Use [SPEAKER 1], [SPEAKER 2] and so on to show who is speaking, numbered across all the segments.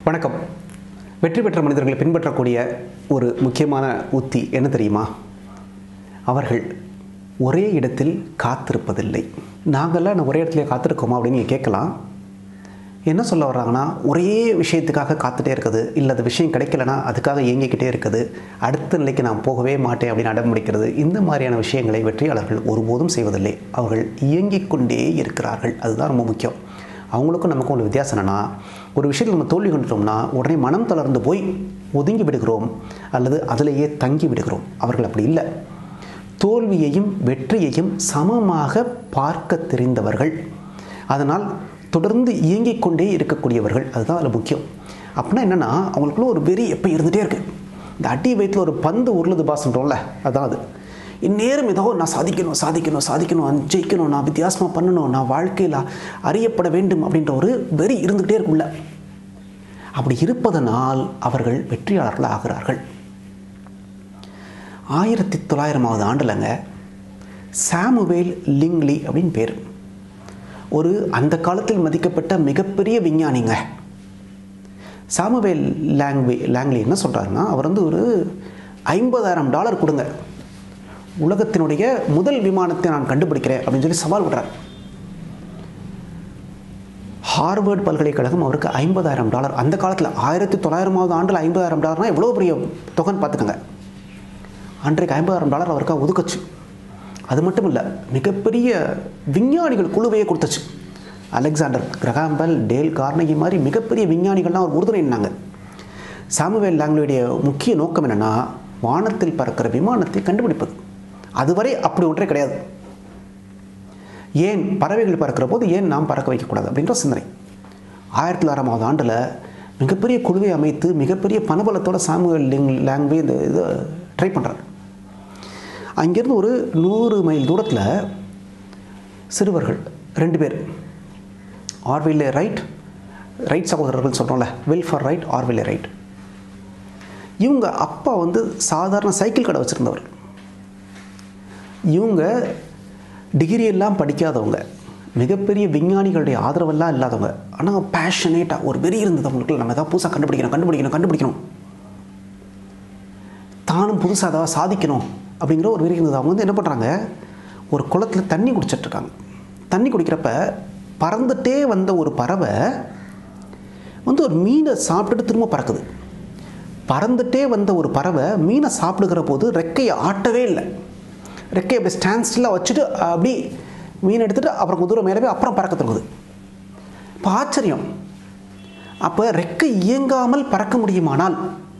[SPEAKER 1] வணக்கம் வெற்றி பெற்ற மனிதர்களை பின்பற்றக்கூடிய ஒரு முக்கியமான உத்தி என்ன தெரியுமா அவர்கள் ஒரே இடத்தில் காத்திருப்பதில்லை நாங்கள்லாம் நான் ஒரே இடத்துல காத்திருக்கோமா அப்படின்னு நீங்கள் கேட்கலாம் என்ன சொல்ல வர்றாங்கன்னா ஒரே விஷயத்துக்காக காத்துட்டே இருக்குது இல்லை அந்த விஷயம் கிடைக்கலனா அதுக்காக இயங்கிக்கிட்டே இருக்குது அடுத்த நிலைக்கு நான் போகவே மாட்டேன் அப்படின்னு அடம் முடிக்கிறது இந்த மாதிரியான விஷயங்களை வெற்றியாளர்கள் ஒருபோதும் செய்வதில்லை அவர்கள் இயங்கிக் கொண்டே இருக்கிறார்கள் அதுதான் ரொம்ப முக்கியம் அவங்களுக்கும் நமக்கும் ஒரு வித்தியாசம் என்னன்னா ஒரு விஷயத்தில் நம்ம தோல்வி கண்டுட்டோம்னா உடனே மனம் தளர்ந்து போய் ஒதுங்கி விடுகிறோம் அல்லது அதிலேயே தங்கி விடுகிறோம் அவர்கள் அப்படி இல்லை தோல்வியையும் வெற்றியையும் சமமாக பார்க்க தெரிந்தவர்கள் அதனால் தொடர்ந்து இயங்கிக் கொண்டே இருக்கக்கூடியவர்கள் அதுதான் அதில் முக்கியம் அப்படின்னா என்னென்னா அவங்களுக்குள்ள ஒரு வெறி எப்போ இருந்துகிட்டே இருக்குது இந்த அடி வயிற்றில் ஒரு பந்து உருளுது பாசுன்றோம்ல அதான் அது இந்நேரம் ஏதோ நான் சாதிக்கணும் சாதிக்கணும் சாதிக்கணும் ஜெயிக்கணும் நான் வித்தியாசமாக பண்ணணும் நான் வாழ்க்கையில் அறியப்பட வேண்டும் அப்படின்ற ஒரு வெறி இருந்துகிட்டே இருக்குள்ள அப்படி இருப்பதனால் அவர்கள் வெற்றியாளர்கள் ஆகிறார்கள் ஆயிரத்தி தொள்ளாயிரமாவது ஆண்டுலங்க சாமுவேல் லிங்லி அப்படின்னு பேர் ஒரு அந்த காலத்தில் மதிக்கப்பட்ட மிகப்பெரிய விஞ்ஞானிங்க சாமுவேல் லாங்வி லாங்லி என்ன சொல்கிறாருன்னா அவர் வந்து ஒரு ஐம்பதாயிரம் டாலர் கொடுங்க உலகத்தினுடைய முதல் விமானத்தை நான் கண்டுபிடிக்கிறேன் அப்படின்னு சொல்லி சவால் விடுறார் ஹார்வர்ட் பல்கலைக்கழகம் அவருக்கு ஐம்பதாயிரம் டாலர் அந்த காலத்தில் ஆயிரத்தி தொள்ளாயிரமாவது ஆண்டில் ஐம்பதாயிரம் டாலர்னால் எவ்வளோ பெரிய தொகைன்னு பார்த்துக்கோங்க அன்றைக்கு ஐம்பதாயிரம் டாலர் அவருக்காக ஒதுக்குச்சு அது மட்டும் இல்லை மிகப்பெரிய விஞ்ஞானிகள் குழுவையே கொடுத்துச்சு அலெக்சாண்டர் கிரகாம்பல் டேல் கார்னகி மாதிரி மிகப்பெரிய விஞ்ஞானிகள்லாம் அவர் உறுதுணைனாங்க சாமுவேல் லாங்குவேடைய முக்கிய நோக்கம் என்னென்னா வானத்தில் பறக்கிற விமானத்தை கண்டுபிடிப்பது அதுவரை அப்படி ஒன்றே கிடையாது ஏன் பறவைகள் பறக்கிற போது ஏன் நாம் பறக்க வைக்கக்கூடாது அப்படின்ற சிந்தனை ஆயிரத்தி தொள்ளாயிரமாவது ஆண்டில் மிகப்பெரிய குழுவை அமைத்து மிகப்பெரிய பணபலத்தோட சாமுவேல் லிங் லாங்குவே இந்த இதை ட்ரை பண்ணுறார் அங்கேருந்து ஒரு நூறு மைல் தூரத்தில் சிறுவர்கள் ரெண்டு பேர் ஆர்வில்லே ரைட் ரைட் சகோதரர்கள் சொல்கிறோம்ல வில் ஃபார் ரைட் ஆர்வில்லே ரைட் இவங்க அப்பா வந்து சாதாரண சைக்கிள் கடை வச்சுருந்தவர் இவங்க டிகிரி எல்லாம் படிக்காதவங்க மிகப்பெரிய விஞ்ஞானிகளுடைய ஆதரவெல்லாம் இல்லாதவங்க ஆனால் பேஷனேட்டாக ஒரு வெறி இருந்தது அவங்களுக்கு நம்ம எதாவது புதுசாக கண்டுபிடிக்கணும் கண்டுபிடிக்கணும் கண்டுபிடிக்கணும் தானும் புதுசாக ஏதாவது சாதிக்கணும் அப்படிங்கிற ஒரு வெறி இருந்தது அவங்க வந்து என்ன பண்ணுறாங்க ஒரு குளத்தில் தண்ணி குடிச்சிட்ருக்காங்க தண்ணி குடிக்கிறப்ப பறந்துட்டே வந்த ஒரு பறவை வந்து ஒரு மீனை சாப்பிட்டுட்டு திரும்ப பறக்குது பறந்துட்டே வந்த ஒரு பறவை மீனை சாப்பிடுகிற போது ரெக்கையை ஆட்டவே இல்லை ரெக்கையை அப்படி ஸ்டாண்ட் ஸ்டில்லாக வச்சுட்டு அப்படி மீன் எடுத்துகிட்டு அப்புறம் குதிரை மேலே போய் அப்புறம் பறக்க தொடங்குது இப்போ ஆச்சரியம் அப்போ ரெக்கை இயங்காமல் பறக்க முடியுமானால்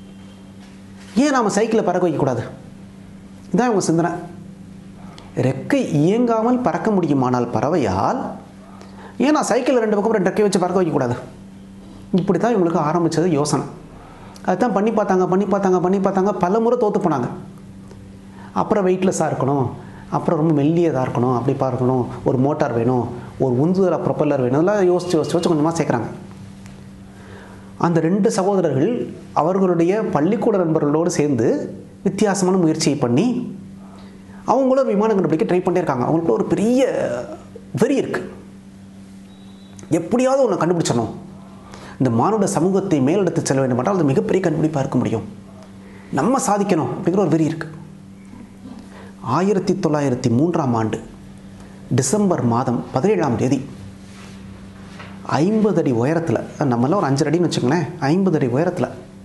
[SPEAKER 1] ஏன் நாம் சைக்கிளை பறக்க வைக்கக்கூடாது இதான் இவங்க சிந்தனை ரெக்கை இயங்காமல் பறக்க முடியுமானால் பறவையால் ஏன் நான் சைக்கிளில் ரெண்டு பக்கம் ரெண்டு ரெக்கை வச்சு பறக்க வைக்கக்கூடாது இப்படி தான் இவங்களுக்கு ஆரம்பித்தது யோசனை அதுதான் பண்ணி பார்த்தாங்க பண்ணி பார்த்தாங்க பண்ணி பார்த்தாங்க பல முறை தோற்று போனாங்க அப்புறம் வெயிட்லெஸ்ஸாக இருக்கணும் அப்புறம் ரொம்ப மெல்லியதாக இருக்கணும் அப்படி பார்க்கணும் ஒரு மோட்டார் வேணும் ஒரு உந்துதல ப்ரொப்பல்லர் வேணும் இதெல்லாம் யோசிச்சு யோசிச்சு யோசிச்சு கொஞ்சமாக சேர்க்குறாங்க அந்த ரெண்டு சகோதரர்கள் அவர்களுடைய பள்ளிக்கூட நண்பர்களோடு சேர்ந்து வித்தியாசமான முயற்சியை பண்ணி அவங்களும் விமானம் கண்டுபிடிக்க ட்ரை பண்ணிட்டே இருக்காங்க அவங்களுக்குள்ள ஒரு பெரிய வெறி இருக்குது எப்படியாவது ஒன்று கண்டுபிடிச்சிடணும் இந்த மானுட சமூகத்தை மேலெடுத்து செல்ல வேண்டும் என்றால் அது மிகப்பெரிய கண்டுபிடிப்பாக இருக்க முடியும் நம்ம சாதிக்கணும் அப்படிங்கிற ஒரு வெறி இருக்குது ஆயிரத்தி தொள்ளாயிரத்தி மூன்றாம் ஆண்டு டிசம்பர் மாதம் பதினேழாம் தேதி ஐம்பது அடி உயரத்தில் நம்மளாம் ஒரு அஞ்சரை அடின்னு வச்சுங்களேன் ஐம்பது அடி உயரத்தில்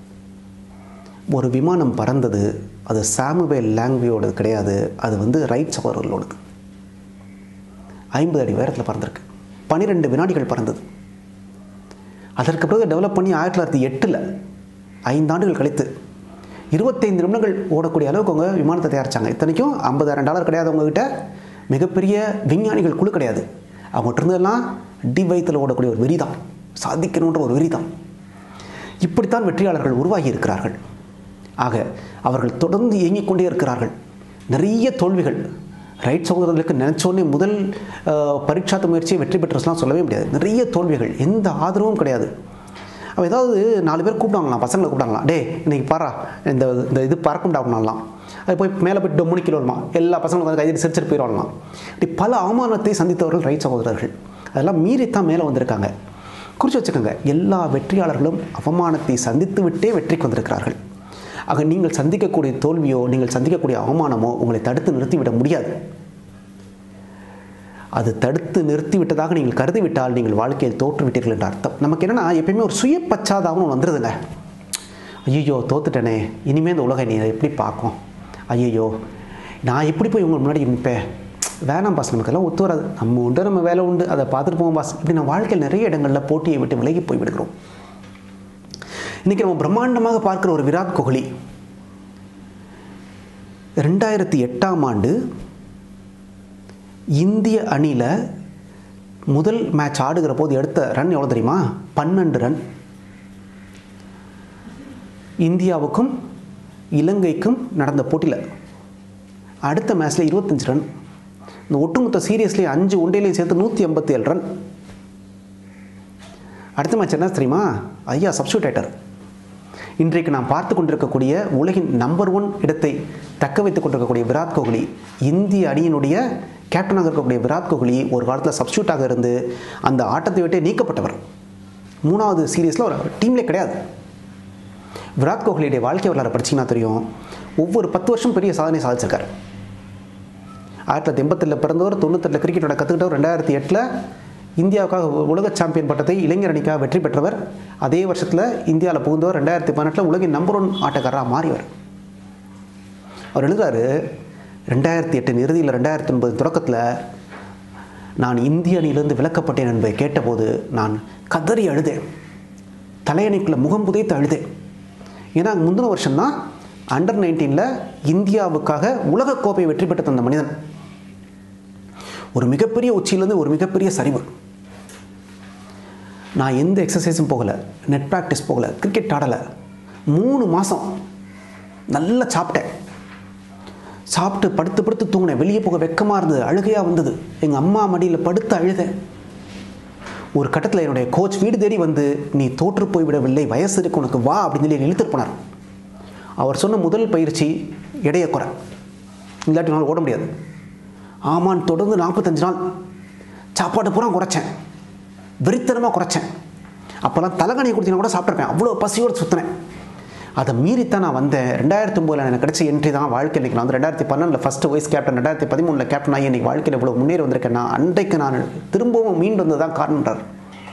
[SPEAKER 1] ஒரு விமானம் பறந்தது அது சாமுவேல் லாங்குவேயோடது கிடையாது அது வந்து ரைட் சகோதரர்களோடது ஐம்பது அடி உயரத்தில் பறந்திருக்கு பன்னிரெண்டு வினாடிகள் பறந்தது அதற்கு பிறகு டெவலப் பண்ணி ஆயிரத்தி தொள்ளாயிரத்தி எட்டில் ஐந்தாண்டுகள் கழித்து இருபத்தைந்து நிமிடங்கள் ஓடக்கூடிய அளவுக்கு அவங்க விமானத்தை தயாரித்தாங்க இத்தனைக்கும் ஐம்பதாயிரம் டாலர் கிடையாது அவங்கக்கிட்ட மிகப்பெரிய விஞ்ஞானிகள் குழு கிடையாது அவங்ககிட்ட இருந்ததெல்லாம் டி வயிற்றில் ஓடக்கூடிய ஒரு வெறி தான் சாதிக்கணுன்ற ஒரு வெறி தான் இப்படித்தான் வெற்றியாளர்கள் உருவாகி இருக்கிறார்கள் ஆக அவர்கள் தொடர்ந்து இயங்கிக் கொண்டே இருக்கிறார்கள் நிறைய தோல்விகள் ரைட் சகோதரர்களுக்கு நினச்சோடனே முதல் பரீட்சாத்த முயற்சியை வெற்றி பெற்றலாம் சொல்லவே முடியாது நிறைய தோல்விகள் எந்த ஆதரவும் கிடையாது அவள் ஏதாவது நாலு பேர் கூப்பிட்டாங்களாம் பசங்களை கூப்பிட்டாங்களாம் டே இன்னைக்கு பாரா இந்த இந்த இது பறக்கும்டா அப்படின்னாலாம் அது போய் மேலே போய் டொம்முனி கிலோமா எல்லா பசங்களும் வந்து கைது சிரிச்சிட்டு போயிடலாம் இப்படி பல அவமானத்தை சந்தித்தவர்கள் ரைட் சகோதரர்கள் அதெல்லாம் மீறித்தான் மேலே வந்திருக்காங்க குறித்து வச்சுக்கோங்க எல்லா வெற்றியாளர்களும் அவமானத்தை சந்தித்து விட்டே வெற்றிக்கு வந்திருக்கிறார்கள் ஆக நீங்கள் சந்திக்கக்கூடிய தோல்வியோ நீங்கள் சந்திக்கக்கூடிய அவமானமோ உங்களை தடுத்து நிறுத்திவிட முடியாது அது தடுத்து நிறுத்தி விட்டதாக நீங்கள் கருதிவிட்டால் நீங்கள் வாழ்க்கையில் தோற்றுவிட்டீர்கள் என்ற அர்த்தம் நமக்கு என்னென்னா எப்பயுமே ஒரு சுய பச்சாதாபம் ஒன்று வந்துடுதுங்க ஐயோ தோத்துட்டேனே இனிமேல் இந்த உலகை நீ எப்படி பார்க்கும் ஐயோ நான் எப்படி போய் உங்க முன்னாடி நிற்பேன் வேணாம் பாஸ் நமக்கெல்லாம் ஒத்து வராது நம்ம உண்டு நம்ம வேலை உண்டு அதை பார்த்துட்டு போவோம் பாஸ் இப்படி நான் வாழ்க்கையில் நிறைய இடங்களில் போட்டியை விட்டு விலகி போய் விடுகிறோம் இன்றைக்கி நம்ம பிரம்மாண்டமாக பார்க்குற ஒரு விராட் கோஹ்லி ரெண்டாயிரத்தி எட்டாம் ஆண்டு இந்திய அணியில் முதல் மேட்ச் ஆடுகிற போது எடுத்த ரன் எவ்வளோ தெரியுமா பன்னெண்டு ரன் இந்தியாவுக்கும் இலங்கைக்கும் நடந்த போட்டியில் அடுத்த மேட்ச்சில் இருபத்தஞ்சு ரன் இந்த ஒட்டுமொத்த சீரியஸ்லேயே அஞ்சு ஒன்றையிலையும் சேர்த்து நூற்றி ஐம்பத்தி ஏழு ரன் அடுத்த மேட்ச் என்ன தெரியுமா ஐயா சப்ஸ்டியூட் ஆயிட்டார் இன்றைக்கு நாம் பார்த்து கொண்டிருக்கக்கூடிய உலகின் நம்பர் ஒன் இடத்தை தக்க வைத்துக் கொண்டிருக்கக்கூடிய விராட் கோஹ்லி இந்திய அணியினுடைய கேப்டனாக இருக்கக்கூடிய விராட் கோஹ்லி ஒரு காலத்தில் சப்ஸ்டியூட்டாக இருந்து அந்த ஆட்டத்தை விட்டே நீக்கப்பட்டவர் மூணாவது சீரீஸில் ஒரு டீம்லே கிடையாது விராட் கோஹ்லியுடைய வாழ்க்கை வரலாறு படிச்சிங்கன்னா தெரியும் ஒவ்வொரு பத்து வருஷம் பெரிய சாதனை சாதிச்சிருக்கார் ஆயிரத்தி தொள்ளாயிரத்தி எண்பத்தில் பிறந்தவர் தொண்ணூத்தெட்டில் கிரிக்கெட்டோட கற்றுக்கிட்டவர் ரெண்டாயிரத்தி எட்டில் இந்தியாவுக்காக உலக சாம்பியன் பட்டத்தை இளைஞர் அணிக்காக வெற்றி பெற்றவர் அதே வருஷத்தில் இந்தியாவில் புகுந்தவர் ரெண்டாயிரத்தி பதினெட்டில் உலகின் நம்பர் ஒன் ஆட்டக்காரராக மாறியவர் அவர் எழுதுறாரு ரெண்டாயிரத்தி எட்டின் இறுதியில் ரெண்டாயிரத்தி ஒன்பது தொடக்கத்தில் நான் இந்திய அணியிலிருந்து விலக்கப்பட்டேன் என்பதை கேட்டபோது நான் கதறி அழுதேன் தலையணைக்குள்ள முகம் புதைத்து அழுதேன் ஏன்னா முந்தின வருஷம்தான் அண்டர் நைன்டீனில் இந்தியாவுக்காக உலகக்கோப்பை வெற்றி பெற்ற தந்த மனிதன் ஒரு மிகப்பெரிய உச்சியிலேருந்து ஒரு மிகப்பெரிய சரிவு நான் எந்த எக்ஸசைஸும் போகலை நெட் ப்ராக்டிஸ் போகலை கிரிக்கெட் ஆடலை மூணு மாதம் நல்லா சாப்பிட்டேன் சாப்பிட்டு படுத்து படுத்து தூங்கினேன் வெளியே போக வெக்கமாக இருந்தது அழுகையாக வந்தது எங்கள் அம்மா மடியில் படுத்து அழுதேன் ஒரு கட்டத்தில் என்னுடைய கோச் வீடு தேடி வந்து நீ தோற்று போய்விடவில்லை வயசு இருக்கு உனக்கு வா அப்படின்னு சொல்லி இழுத்துட்டு போனார் அவர் சொன்ன முதல் பயிற்சி எடையை குறை இல்லாட்டி நாள் ஓட முடியாது ஆமான் தொடர்ந்து நாற்பத்தஞ்சு நாள் சாப்பாடு பூரா குறைச்சேன் வெறித்தனமாக குறைச்சேன் அப்போல்லாம் தலைகணியை கொடுத்தீங்கன்னா கூட சாப்பிட்ருப்பேன் அவ்வளோ பசியோடு சுற்றினேன் அதை மீறித்தான் நான் வந்தேன் ரெண்டாயிரத்தி ஒம்போதில் எனக்கு கிடைச்ச என்ட்ரி தான் வாழ்க்கை இன்றைக்கி நான் வந்து ரெண்டாயிரத்தி பன்னெண்டில் ஃபஸ்ட்டு வைஸ் கேப்டன் ரெண்டாயிரத்தி பதிமூணில் கேப்டன் ஆகி இன்றைக்கி வாழ்க்கையில் இவ்வளோ முன்னேறி வந்திருக்கேன் நான் அன்றைக்கு நான் திரும்பவும் மீண்டு வந்தது தான் காரணம்ன்றார்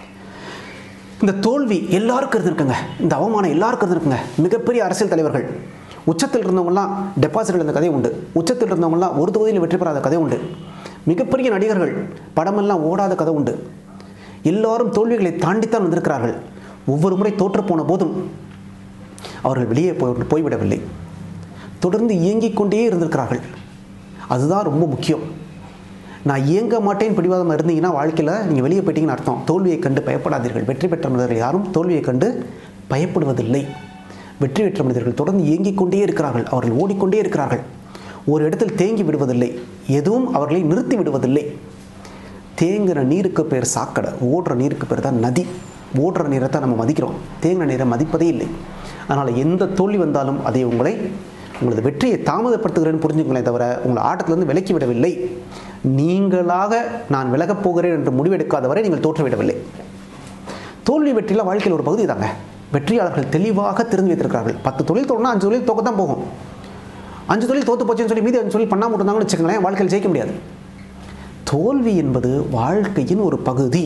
[SPEAKER 1] இந்த தோல்வி எல்லாருக்கும் இருந்திருக்குங்க இந்த அவமானம் எல்லாருக்கும் இருந்திருக்குங்க மிகப்பெரிய அரசியல் தலைவர்கள் உச்சத்தில் இருந்தவங்கலாம் டெபாசிட் இருந்த கதை உண்டு உச்சத்தில் இருந்தவங்கலாம் ஒரு தொகுதியில் வெற்றி பெறாத கதை உண்டு மிகப்பெரிய நடிகர்கள் படமெல்லாம் ஓடாத கதை உண்டு எல்லாரும் தோல்விகளை தாண்டித்தான் வந்திருக்கிறார்கள் ஒவ்வொரு முறை தோற்றுப்போன போதும் அவர்கள் வெளியே போய் போய்விடவில்லை தொடர்ந்து இயங்கிக் கொண்டே இருந்திருக்கிறார்கள் அதுதான் ரொம்ப முக்கியம் நான் இயங்க மாட்டேன் பிடிவாதமாக இருந்தீங்கன்னா வாழ்க்கையில் நீங்கள் வெளியே போயிட்டீங்கன்னு அர்த்தம் தோல்வியை கண்டு பயப்படாதீர்கள் வெற்றி பெற்ற மனிதர்கள் யாரும் தோல்வியை கண்டு பயப்படுவதில்லை வெற்றி பெற்ற மனிதர்கள் தொடர்ந்து இயங்கிக் கொண்டே இருக்கிறார்கள் அவர்கள் ஓடிக்கொண்டே இருக்கிறார்கள் ஒரு இடத்தில் தேங்கி விடுவதில்லை எதுவும் அவர்களை நிறுத்தி விடுவதில்லை தேங்குற நீருக்கு பேர் சாக்கடை ஓடுற நீருக்கு பேர் தான் நதி ஓடுற நீரை தான் நம்ம மதிக்கிறோம் தேங்கின நீரை மதிப்பதே இல்லை அதனால் எந்த தோல்வி வந்தாலும் அதை உங்களை உங்களது வெற்றியை தாமதப்படுத்துகிறேன்னு புரிஞ்சுக்கங்களே தவிர உங்களை ஆட்டத்திலிருந்து விலக்கி விடவில்லை நீங்களாக நான் விலகப் போகிறேன் என்று முடிவெடுக்காத வரை நீங்கள் தோற்றுவிடவில்லை தோல்வி வெற்றியில் வாழ்க்கையில் ஒரு பகுதி தாங்க வெற்றியாளர்கள் தெளிவாக தெரிந்து வைத்திருக்கிறார்கள் பத்து தொழில் தோணுனா அஞ்சு தொழில் தோக்க தான் போகும் அஞ்சு தொழில் தோத்து போச்சுன்னு சொல்லி மீதி அஞ்சு தொழில் பண்ணாமல் இருந்தாங்கன்னு வச்சுக்கோங்களேன் வாழ்க்கையில் ஜெயிக்க முடியாது தோல்வி என்பது வாழ்க்கையின் ஒரு பகுதி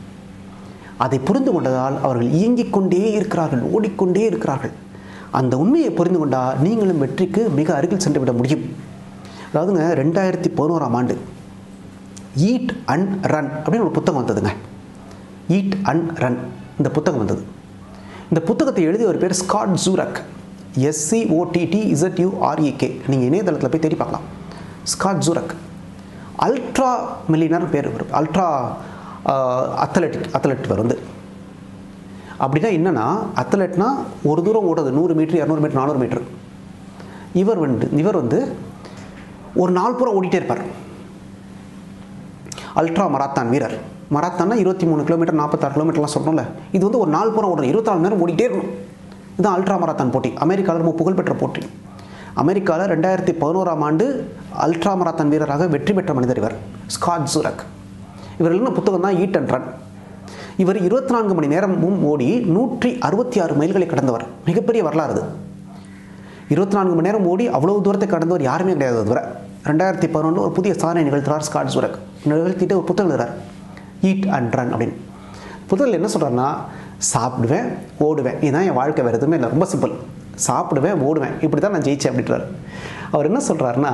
[SPEAKER 1] அதை புரிந்து கொண்டதால் அவர்கள் இயங்கிக் கொண்டே இருக்கிறார்கள் ஓடிக்கொண்டே இருக்கிறார்கள் அந்த உண்மையை புரிந்து கொண்டால் நீங்களும் வெற்றிக்கு மிக அருகில் சென்று விட முடியும் அதாவதுங்க ரெண்டாயிரத்தி பதினோராம் ஆண்டு ஈட் அண்ட் ரன் அப்படின்னு ஒரு புத்தகம் வந்ததுங்க ஈட் அண்ட் ரன் இந்த புத்தகம் வந்தது இந்த புத்தகத்தை எழுதிய ஒரு பேர் ஸ்காட் ஜூரக் எஸ்சிஓடிடி இசட் யூஆர்இகே நீங்கள் இணையதளத்தில் போய் தேடி பார்க்கலாம் ஸ்காட் ஜூரக் அல்ட்ரா மில்லினர் பேர் வரும் அல்ட்ரா அத்லட்டிக் அத்லட் வரும் வந்து அப்படின்னா என்னென்னா அத்லெட்னா ஒரு தூரம் ஓடுறது நூறு மீட்ரு இரநூறு மீட்டர் நானூறு மீட்ரு இவர் வந்து இவர் வந்து ஒரு நாள் பூரா ஓடிட்டே இருப்பார் அல்ட்ரா மராத்தான் வீரர் மராத்தான்னா இருபத்தி மூணு கிலோமீட்டர் நாற்பத்தாறு கிலோமீட்டர்லாம் சொல்கிறோம்ல இது வந்து ஒரு நாள் பூரா ஓடணும் இருபத்தி நாலு நேரம் ஓடிட்டே இருக்கணும் இதுதான் அல்ட்ரா மராத்தான் போட்டி அமெரிக்காவில் ரொம்ப புகழ்பெற்ற போட்டி அமெரிக்காவில் ரெண்டாயிரத்தி பதினோராம் ஆண்டு அல்ட்ரா மராத்தான் வீரராக வெற்றி பெற்ற மனிதர் இவர் ஸ்காட் ஜூரக் இவர் எழுதின புத்தகம் தான் ஈட் அண்ட் ரன் இவர் இருபத்தி நான்கு மணி நேரமும் ஓடி நூற்றி அறுபத்தி ஆறு மைல்களை கடந்தவர் மிகப்பெரிய வரலாறு அது இருபத்தி நான்கு மணி நேரம் ஓடி அவ்வளவு தூரத்தை கடந்தவர் யாருமே கிடையாது அதுவரை ரெண்டாயிரத்தி பதினொன்று ஒரு புதிய சாதனை நிகழ்த்துறார் ஸ்காட் சுரக் நிகழ்த்திட்டு ஒரு புத்தகம் எழுதுறார் ஈட் அண்ட் ரன் அப்படின்னு புத்தகத்தில் என்ன சொல்கிறாருன்னா சாப்பிடுவேன் ஓடுவேன் இதுதான் என் வாழ்க்கை வேறு எதுவுமே இல்லை ரொம்ப சிம்பிள் சாப்பிடுவேன் ஓடுவேன் இப்படி தான் நான் ஜெயிச்சேன் அப்படின்றார் அவர் என்ன சொல்கிறாருன்னா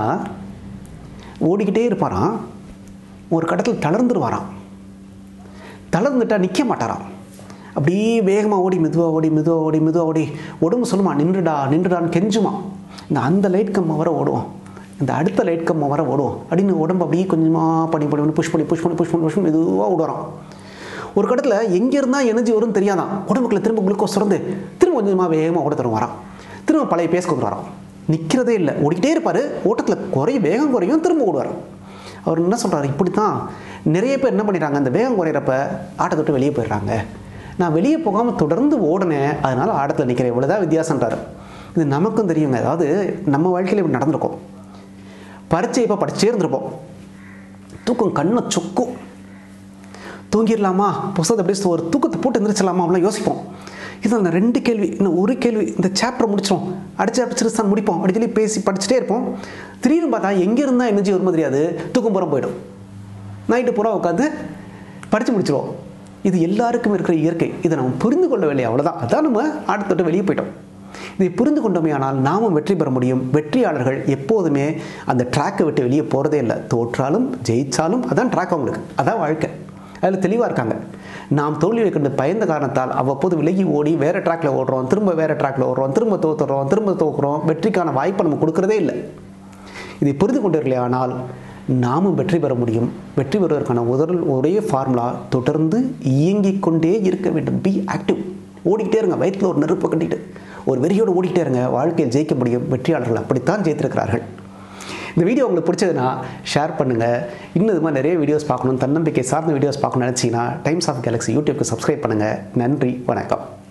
[SPEAKER 1] ஓடிக்கிட்டே இருப்பாராம் ஒரு கடத்தில் தளர்ந்துருவாராம் தளர்ந்துட்டா நிற்க மாட்டாராம் அப்படியே வேகமாக ஓடி மெதுவாக ஓடி மெதுவாக ஓடி மெதுவாக ஓடி உடம்பு சொல்லுமா நின்றுடா நின்றுடான்னு கெஞ்சுமா இந்த அந்த லைட் கம்மை வர ஓடுவோம் இந்த அடுத்த லைட் கம்மை வர ஓடுவோம் அப்படின்னு உடம்பு அப்படியே கொஞ்சமாக பண்ணி பண்ணி பண்ணி புஷ் பண்ணி புஷ் பண்ணி புஷ் பண்ணி புஷ் பண்ணி மெதுவாக ஓடுறான் ஒரு கடத்தில் எங்கே இருந்தால் எனர்ஜி வரும்னு தெரியாதான் உடம்புக்குள்ள திரும்ப குளுக்கோஸ் சுரந்து திரும்ப கொஞ்சமாக வேகமாக ஓட தரும் வரான் திரும்ப பழைய பேஸ் கொண்டு வரான் நிற்கிறதே இல்லை ஓடிக்கிட்டே இருப்பார் ஓட்டத்தில் குறையும் வேகம் குறையும் திரும்ப ஓடுவார் அவர் என்ன சொல்கிறார் இப்படி தான் நிறைய பேர் என்ன பண்ணிடுறாங்க அந்த வேகம் குறையிறப்ப ஆட்டத்தை விட்டு வெளியே போயிடுறாங்க நான் வெளியே போகாமல் தொடர்ந்து ஓடினேன் அதனால் ஆட்டத்தில் நிற்கிறேன் இவ்வளோதான் வித்தியாசன்றார் இது நமக்கும் தெரியுங்க அதாவது நம்ம வாழ்க்கையில் இப்படி நடந்திருக்கோம் பரீட்சை இப்போ படிச்சே இருந்திருப்போம் தூக்கம் கண்ணை சொக்கும் தூங்கிடலாமா புத்தகத்தை அப்படியே ஒரு தூக்கத்தை போட்டு எந்திரிச்சிடலாமா அப்படிலாம் யோசிப்போம் இது அந்த ரெண்டு கேள்வி இன்னும் ஒரு கேள்வி இந்த சாப்டர் முடிச்சிடும் அடிச்சு அடிச்சு தான் முடிப்போம் அப்படி சொல்லி பேசி படிச்சுட்டே இருப்போம் திடீர்னு பார்த்தா எங்கே இருந்தால் எனர்ஜி வருமோ தெரியாது தூக்கம் புறம் போயிடும் நைட்டு பூரா உட்காந்து படித்து முடிச்சிடுவோம் இது எல்லாருக்கும் இருக்கிற இயற்கை இதை நம்ம புரிந்து கொள்ளவில்லை அவ்வளோதான் அதான் நம்ம ஆட்டத்தொட்டு வெளியே போயிட்டோம் இதை புரிந்து கொண்டோமே ஆனால் நாமும் வெற்றி பெற முடியும் வெற்றியாளர்கள் எப்போதுமே அந்த ட்ராக்கை விட்டு வெளியே போகிறதே இல்லை தோற்றாலும் ஜெயிச்சாலும் அதான் ட்ராக் அவங்களுக்கு அதான் வாழ்க்கை அதில் தெளிவாக இருக்காங்க நாம் தோல்வியை கண்டு பயந்த காரணத்தால் அவ்வப்போது விலகி ஓடி வேறு ட்ராக்ல ஓடுறோம் திரும்ப வேறு ட்ராக்ல ஓடுறோம் திரும்ப தோத்துறோம் திரும்ப தோக்குறோம் வெற்றிக்கான வாய்ப்பை நம்ம கொடுக்கறதே இல்லை இதை புரிந்து கொண்டீர்களே ஆனால் நாமும் வெற்றி பெற முடியும் வெற்றி பெறுவதற்கான முதல் ஒரே ஃபார்முலா தொடர்ந்து இயங்கிக் கொண்டே இருக்க வேண்டும் பி ஆக்டிவ் ஓடிக்கிட்டே இருங்க வயிற்றில் ஒரு நெருப்பு கட்டிட்டு ஒரு வெறியோடு ஓடிக்கிட்டே இருங்க வாழ்க்கையில் ஜெயிக்க முடியும் வெற்றியாளர்கள் அப்படித்தான் ஜெயித்திருக்கிறார்கள் இந்த வீடியோ உங்களுக்கு பிடிச்சதுன்னா ஷேர் பண்ணுங்கள் இன்னும் இது மாதிரி நிறைய வீடியோஸ் பார்க்கணும் தன்னம்பிக்கை சார்ந்த வீடியோஸ் பார்க்கணும்னு நினச்சிங்கன்னா டைம்ஸ் ஆஃப் கேலக்ஸி யூடியூப்க்கு சப்ஸ்கிரைப் பண்ணுங்கள் நன்றி வணக்கம்